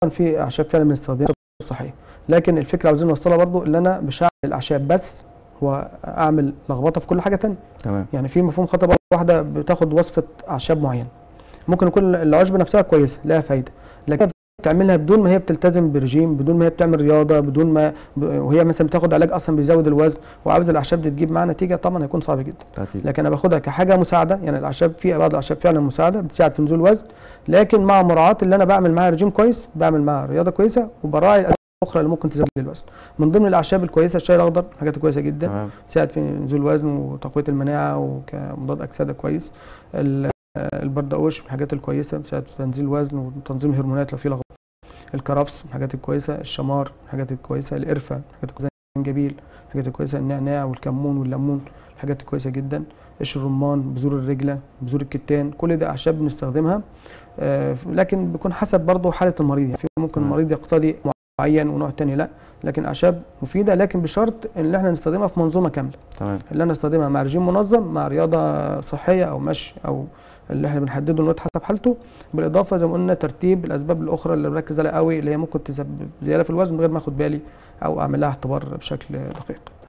في اعشاب فعلا بنستخدمها صحيح لكن الفكره عاوزين نوصلها برضو ان انا مش هعمل الاعشاب بس واعمل لخبطه في كل حاجه تانية تمام يعني في مفهوم خطا برضو واحده بتاخد وصفه اعشاب معينه ممكن يكون العشبه نفسها كويسه لها فايده لكن بتعملها بدون ما هي بتلتزم برجيم بدون ما هي بتعمل رياضه بدون ما ب- وهي مثلا بتاخد علاج اصلا بيزود الوزن وعاوز الاعشاب دي تجيب معاها نتيجه طبعا هيكون صعب جدا اكيد لكن انا باخدها كحاجه مساعده يعني الاعشاب في بعض الاعشاب فعلا مساعده بتساعد في نزول الوزن لكن مع مراعاه اللي انا بعمل معاها رجيم كويس بعمل معاها رياضه كويسه وبراعي الاسباب الاخرى اللي ممكن تزود لي الوزن من ضمن الاعشاب الكويسه الشاي الاخضر حاجات كويسه جدا تمام تساعد في نزول الوزن وتقويه المناعه وكمضاد اكسده كويس ال- البردقوش من الحاجات الكويسه بتساعد في تنزيل الوزن وتنظيم الهرمونات لو في لخبطه الكرفس من الحاجات الكويسه الشمار من الحاجات الكويسه القرفه من الحاجات الكويسه الجنجبيل الحاجات الكويسه النعناع والكمون والليمون الحاجات الكويسه جدا قشر الرمان بذور الرجله بذور الكتان كل ده اعشاب بنستخدمها آه، لكن بيكون حسب برضه حاله المريض يعني في ممكن نعم. المريض يقتضي معين ونوع تاني لا لكن اعشاب مفيده لكن بشرط ان احنا نستخدمها في منظومه كامله تمام اللي انا استخدمها مع رجيم منظم مع رياضه صحيه او مشي او اللي احنا بنحدده الوقت حسب حالته بالاضافه زي ما قلنا ترتيب الاسباب الاخرى اللي بركز عليها قوي اللي هي ممكن تسبب زياده في الوزن من غير ما اخد بالي او اعمل لها اختبار بشكل دقيق